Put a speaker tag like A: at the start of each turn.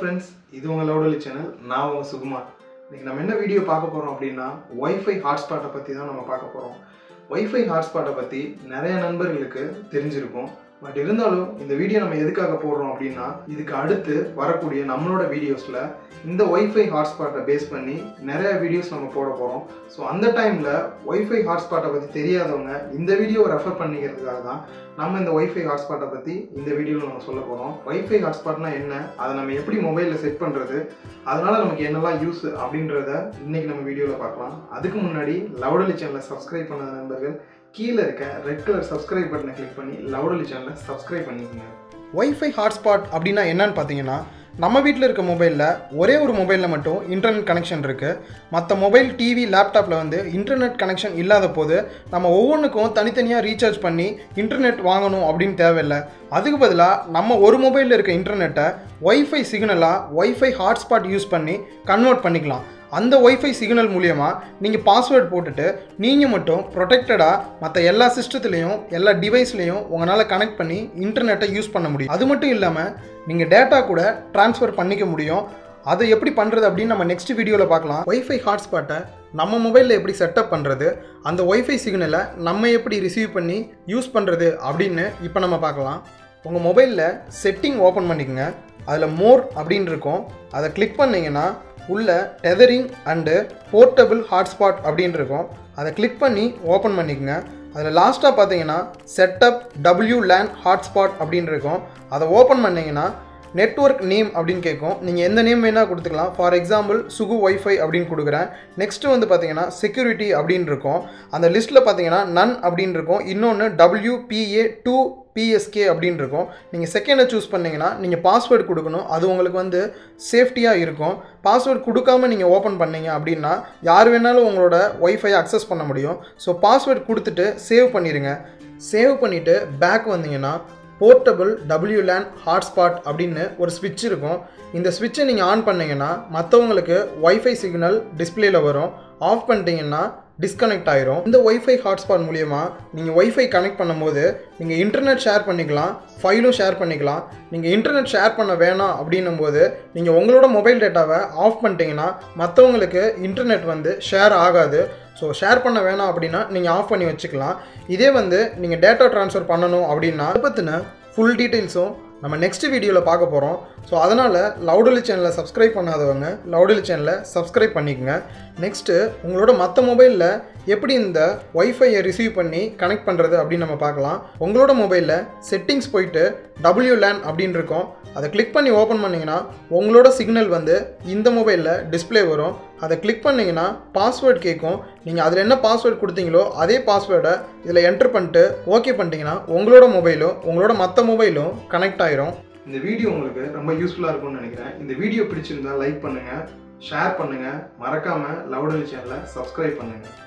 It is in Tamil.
A: ஃப்ரெண்ட்ஸ் இது உங்கள் லவுடலி சேனல் நான் உங்கள் சுகுமார் இன்னைக்கு நம்ம என்ன வீடியோ பார்க்க போகிறோம் அப்படின்னா ஒய்ஃபை ஹாட்ஸ்பாட்டை பற்றி தான் நம்ம பார்க்க போகிறோம் ஒய்ஃபை ஹாட்ஸ்பாட்டை பற்றி நிறைய நண்பர்களுக்கு தெரிஞ்சிருக்கும் பட் இருந்தாலும் இந்த வீடியோ நம்ம எதுக்காக போடுறோம் அப்படின்னா இதுக்கு அடுத்து வரக்கூடிய நம்மளோட வீடியோஸில் இந்த ஒய்ஃபை ஹாட்ஸ்பாட்டை பேஸ் பண்ணி நிறைய வீடியோஸ் நம்ம போட போகிறோம் ஸோ அந்த டைமில் ஒய்ஃபை ஹாட்ஸ்பாட்டை பற்றி தெரியாதவங்க இந்த வீடியோவை ரெஃபர் பண்ணிக்கிறதுக்காக தான் நம்ம இந்த ஒய்ஃபை ஹாட்ஸ்பாட்டை பற்றி இந்த வீடியோவில் நம்ம சொல்ல போகிறோம் ஒய்ஃபை ஹாட்ஸ்பாட்னா என்ன அதை நம்ம எப்படி மொபைலில் செட் பண்ணுறது அதனால நமக்கு என்னெல்லாம் யூஸ் அப்படின்றத இன்னைக்கு நம்ம வீடியோவில் பார்க்கலாம் அதுக்கு முன்னாடி லவுடலி சேனலை சப்ஸ்கிரைப் பண்ணாத நண்பர்கள் கீழே இருக்க ரெட் கலர் சப்ஸ்கிரைப் பட்டனை கிளிக் பண்ணி லவுடலி சேனலை சப்ஸ்கிரைப் பண்ணிக்கோங்க ஒய்ஃபை ஹாட்ஸ்பாட் அப்படின்னா என்னன்னு பார்த்தீங்கன்னா நம்ம வீட்டில் இருக்க மொபைலில் ஒரே ஒரு மொபைலில் மட்டும் இன்டர்நெட் கனெக்ஷன் இருக்குது மற்ற மொபைல் டிவி லேப்டாப்பில் வந்து இன்டர்நெட் கனெக்ஷன் இல்லாத போது நம்ம ஒவ்வொன்றுக்கும் தனித்தனியாக ரீசார்ஜ் பண்ணி இன்டர்நெட் வாங்கணும் அப்படின்னு தேவையில்லை அதுக்கு பதிலாக நம்ம ஒரு மொபைலில் இருக்க இன்டர்நெட்டை ஒய்ஃபை சிக்னலாக ஒய்ஃபை ஹாட்ஸ்பாட் யூஸ் பண்ணி கன்வெர்ட் பண்ணிக்கலாம் அந்த ஒய்ஃபை சிக்னல் மூலியமாக நீங்கள் பாஸ்வேர்ட் போட்டுட்டு நீங்கள் மட்டும் ப்ரொடெக்டடாக மற்ற எல்லா சிஸ்டத்துலேயும் எல்லா டிவைஸ்லேயும் உங்களால் கனெக்ட் பண்ணி இன்டர்நெட்டை யூஸ் பண்ண முடியும் அது மட்டும் இல்லாமல் நீங்கள் டேட்டா கூட ட்ரான்ஸ்ஃபர் பண்ணிக்க முடியும் அதை எப்படி பண்ணுறது அப்படின்னு நம்ம நெக்ஸ்ட் வீடியோவில் பார்க்கலாம் ஒய்ஃபை ஹாட்ஸ்பாட்டை நம்ம மொபைலில் எப்படி செட்டப் பண்ணுறது அந்த ஒய்ஃபை சிக்னலை நம்ம எப்படி ரிசீவ் பண்ணி யூஸ் பண்ணுறது அப்படின்னு இப்போ நம்ம பார்க்கலாம் உங்கள் மொபைலில் செட்டிங் ஓப்பன் பண்ணிக்கோங்க அதில் மோர் அப்படின்னு இருக்கும் அதை கிளிக் பண்ணிங்கன்னா உள்ள டெதரிங் அண்டு போர்ட்டபிள் ஹாட்ஸ்பாட் அப்படின்னு இருக்கும் அதை கிளிக் பண்ணி ஓப்பன் பண்ணிக்கோங்க அதில் லாஸ்ட்டாக பார்த்தீங்கன்னா செட்டப் டபிள்யூ லேன் ஹாட்ஸ்பாட் அப்படின்னு இருக்கும் அதை ஓப்பன் பண்ணிங்கன்னா நெட்ஒர்க் நேம் அப்படின்னு கேட்கும் நீங்கள் எந்த நேம் வேணால் கொடுத்துக்கலாம் ஃபார் எக்ஸாம்பிள் சுகு ஒய்ஃபை அப்படின்னு கொடுக்குறேன் நெக்ஸ்ட்டு வந்து பார்த்தீங்கன்னா செக்யூரிட்டி அப்படின்னு இருக்கும் அந்த லிஸ்ட்டில் பார்த்தீங்கன்னா நன் அப்படின்னு இருக்கும் இன்னொன்று டபிள்யூபிஏ டூ பிஎஸ்கே அப்படின்னு இருக்கும் நீங்கள் செகண்டை சூஸ் பண்ணிங்கன்னா நீங்கள் பாஸ்வேர்டு கொடுக்கணும் அது உங்களுக்கு வந்து சேஃப்டியாக இருக்கும் பாஸ்வேர்டு கொடுக்காம நீங்கள் ஓப்பன் பண்ணீங்க அப்படின்னா யார் வேணாலும் உங்களோட ஒய்ஃபை அக்சஸ் பண்ண முடியும் ஸோ பாஸ்வேர்டு கொடுத்துட்டு சேவ் பண்ணிடுங்க சேவ் பண்ணிவிட்டு பேக் வந்தீங்கன்னா போர்ட்டபிள் டபிள்யூலேன் ஹாட்ஸ்பாட் அப்படின்னு ஒரு ஸ்விட்ச் இருக்கும் இந்த ஸ்விட்சை நீங்கள் ஆன் பண்ணிங்கன்னா மற்றவங்களுக்கு ஒய்ஃபை சிக்னல் டிஸ்பிளேயில் வரும் ஆஃப் பண்ணிட்டீங்கன்னா டிஸ்கனெக்ட் ஆயிரும் இந்த ஒய்ஃபை ஹாட்ஸ்பாட் மூலியமா நீங்கள் ஒய்ஃபை கனெக்ட் பண்ணும்போது நீங்கள் இன்டர்நெட் ஷேர் பண்ணிக்கலாம் ஃபைலும் ஷேர் பண்ணிக்கலாம் நீங்கள் இன்டர்நெட் ஷேர் பண்ண வேணாம் அப்படின்னும் போது நீங்கள் உங்களோட மொபைல் டேட்டாவை ஆஃப் பண்ணிட்டீங்கன்னா மற்றவங்களுக்கு இன்டர்நெட் வந்து ஷேர் ஆகாது ஸோ ஷேர் பண்ண வேணாம் அப்படின்னா நீங்கள் ஆஃப் பண்ணி வச்சுக்கலாம் இதே வந்து நீங்கள் டேட்டா ட்ரான்ஸ்ஃபர் பண்ணணும் அப்படின்னா அதை பற்றின ஃபுல் டீட்டெயில்ஸும் நம்ம நெக்ஸ்ட் வீடியோவில் பார்க்க போகிறோம் ஸோ அதனால் லவுடலி சேனலை சப்ஸ்கிரைப் பண்ணாதவங்க லவுடலி சேனலை சப்ஸ்கிரைப் பண்ணிக்கோங்க நெக்ஸ்ட்டு உங்களோட மற்ற மொபைலில் எப்படி இந்த ஒய்ஃபையை ரிசீவ் பண்ணி கனெக்ட் பண்ணுறது அப்படின்னு நம்ம பார்க்கலாம் உங்களோட மொபைலில் செட்டிங்ஸ் போயிட்டு டபிள்யூ லேன் அப்படின்னு இருக்கும் அதை கிளிக் பண்ணி ஓப்பன் பண்ணிங்கன்னா உங்களோட சிக்னல் வந்து இந்த மொபைலில் டிஸ்பிளே வரும் அதை கிளிக் பண்ணிங்கன்னா பாஸ்வேர்டு கேட்கும் நீங்கள் அதில் என்ன பாஸ்வேர்டு கொடுத்தீங்களோ அதே பாஸ்வேர்டை இதில் என்ட்ரு பண்ணிட்டு ஓகே பண்ணிட்டீங்கன்னா உங்களோட மொபைலும் உங்களோட மற்ற மொபைலும் கனெக்ட் ஆயிரும் இந்த வீடியோ உங்களுக்கு ரொம்ப யூஸ்ஃபுல்லாக இருக்கும்னு நினைக்கிறேன் இந்த வீடியோ பிடிச்சிருந்தா லைக் பண்ணுங்கள் ஷேர் பண்ணுங்கள் மறக்காமல் லவுடலி சேனலை சப்ஸ்கிரைப் பண்ணுங்கள்